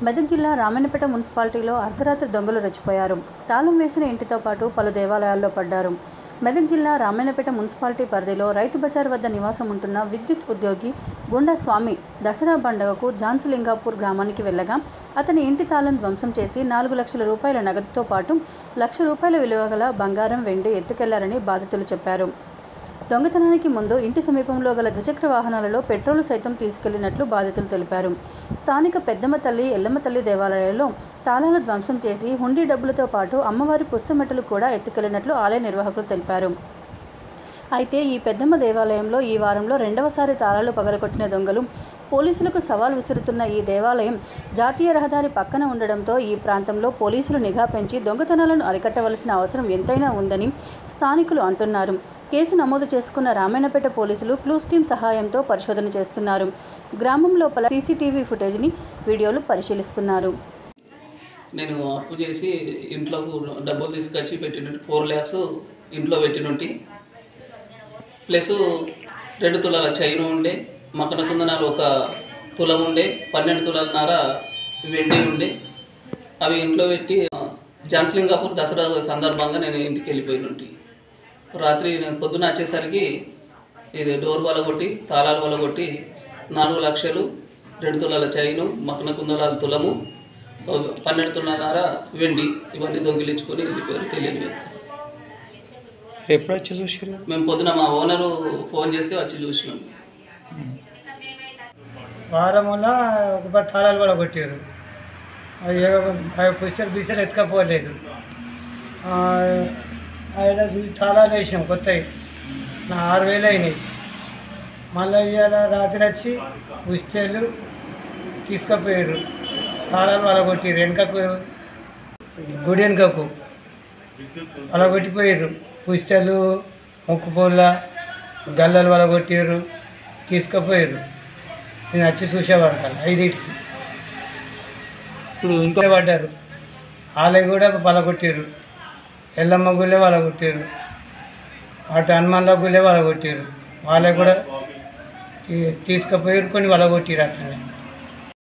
మెదక్ జిల్లా రామన్నపేట మున్సిపాలిటీలో అర్ధరాత్రి దొంగలు రెచ్చిపోయారు తాళం వేసిన ఇంటితో పాటు పలు దేవాలయాల్లో పడ్డారు మెదక్ జిల్లా రామాయణపేట మున్సిపాలిటీ పరిధిలో రైతు బజార్ వద్ద నివాసం ఉంటున్న విద్యుత్ ఉద్యోగి గుండా స్వామి దసరా పండుగకు ఝాన్సీలింగాపూర్ గ్రామానికి వెళ్ళగా అతని ఇంటి తాళం ధ్వంసం చేసి నాలుగు లక్షల రూపాయల నగదుతో పాటు లక్ష రూపాయల విలువ గల బంగారం వెండి ఎత్తుకెళ్లారని బాధితులు చెప్పారు దొంగతనానికి ముందు ఇంటి సమీపంలో గల ద్విచక్ర వాహనాలలో పెట్రోల్ సైతం తీసుకెళ్లినట్లు బాధితులు తెలిపారు స్థానిక పెద్దమ్మ తల్లి ఎల్లమ్మ తల్లి దేవాలయాల్లో తాళాలు ధ్వంసం చేసి హుండీ డబ్బులతో పాటు అమ్మవారి పుస్తమెట్టలు కూడా ఎత్తుకెళ్లినట్లు ఆలయ నిర్వాహకులు తెలిపారు అయితే ఈ పెద్దమ్మ దేవాలయంలో ఈ వారంలో రెండవసారి తాళాలు పగలగొట్టిన దొంగలు పోలీసులకు సవాల్ విసురుతున్న ఈ దేవాలయం జాతీయ రహదారి పక్కన ఉండడంతో ఈ ప్రాంతంలో పోలీసులు నిఘా పెంచి దొంగతనాలను అరికట్టవలసిన అవసరం ఎంతైనా ఉందని స్థానికులు అంటున్నారు కేసు నమోదు చేసుకున్న రామాయణపేట పోలీసులు క్లూస్ టీం సహాయంతో పరిశోధన చేస్తున్నారు గ్రామం లోపల సీసీటీవీ ఫుటేజ్ని వీడియోలు పరిశీలిస్తున్నారు నేను అప్పు చేసి ఇంట్లోకి డబ్బులు తీసుకొచ్చి పెట్టినట్టు ఫోర్ ల్యాక్స్ ఇంట్లో పెట్టినట్టు ప్లస్ రెండు తులాల చైన్ ఉండే మకన కుందనాలు ఒక తులం ఉండే పన్నెండు తులాలన్నర వెండి ఉండే అవి ఇంట్లో పెట్టి జాన్స్లింగాపూర్ దసరా సందర్భంగా నేను ఇంటికి వెళ్ళిపోయినట్టు రాత్రి నేను పొద్దున వచ్చేసరికి ఇది డోర్ వల కొట్టి తాళాల వల కొట్టి నాలుగు లక్షలు రెండు తులాల చైను మకన కుందనాల తులము పన్నెండు తులాలన్నర వెండి ఇవన్నీ దొంగిలించుకొని వెళ్ళిపోయారు తెలియని వ్యక్తి ఎప్పుడు వచ్చి చూసారు మేము పొద్దున మా ఓనరు ఫోన్ చేస్తే వచ్చి చూసినాం వారంలో ఒక పది తాళాలు కూడా కొట్టారు అవి ఏవో- అవి పుస్తలు బిస్తలు ఎత్తుకపోలేదు ఆయన చూసి తాళాలు వేసినాం కొత్తవి నా ఆరు వేలు అయినాయి మళ్ళీ ఇవాళ రాత్రి వచ్చి పుస్తలు తీసుకుపోయారు తాళాలు వాళ్ళ కొట్టారు వెనకకు గుడి వెనుకకు అలా కొట్టిపోయారు పుస్తలు మొక్కు పూల గల్లలు వాళ్ళ కొట్టారు తీసుకుపోయారు నేను వచ్చి చూసేవాడు కదా ఐదింటికి ఇప్పుడు ఇంకా ఇంకా పడ్డారు వాళ్ళకి కూడా పలగొట్టారు ఎల్లమ్మ గుళ్ళే వాళ్ళగొట్టారు అటు హనుమాన్ల గుళ్ళే వాళ్ళగొట్టారు వాళ్ళకి కూడా తీ- తీసుకుపోయారు కొన్ని వాళ్ళగొట్టారు అట్లనే